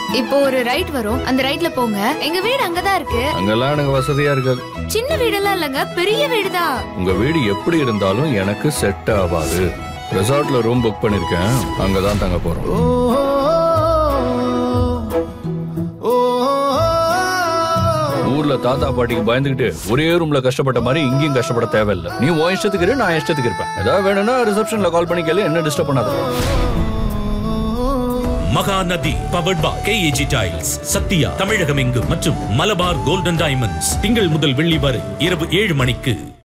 இப்போ ஒரு ரைட் வரும் அந்த ரைட்ல போங்க எங்க வீடு அங்கதான் இருக்கு அங்கெல்லாம் எனக்கு வசதியா இருக்காது சின்ன வீடெல்லாம் இல்லங்க பெரிய வீடுதான் உங்க வீடு எப்படி இருந்தாலும் எனக்கு செட் ஆகாது ரெசார்ட்ல ரூம் புக் பண்ணிருக்கேன் அங்கதான் தங்க போறோம் ஊர்ல தாத்தா பாட்டிக்கு பயந்துகிட்டு ஒரே ரூம்ல கஷ்டப்பட்ட மாதிரி இங்கேயும் கஷ்டப்பட தேவையில்லை நீ உன் இஷ்டத்துக்கு இரு, நான் இஷ்டத்துக்கு இருப்பேன் ஏதாவது வேணும்னா ரிசப்ஷன்ல கால் பண்ணி கேளு என்ன டிஸ்டர்ப் பண்ணாத Mahanadi powered by KAG tiles Sathya Tamilagam எங்கும் மற்றும் மலபார் கோல்டன் டைமண்ட்ஸ் திங்கள் முதல் வெள்ளி வரை இரவு ஏழு மணிக்கு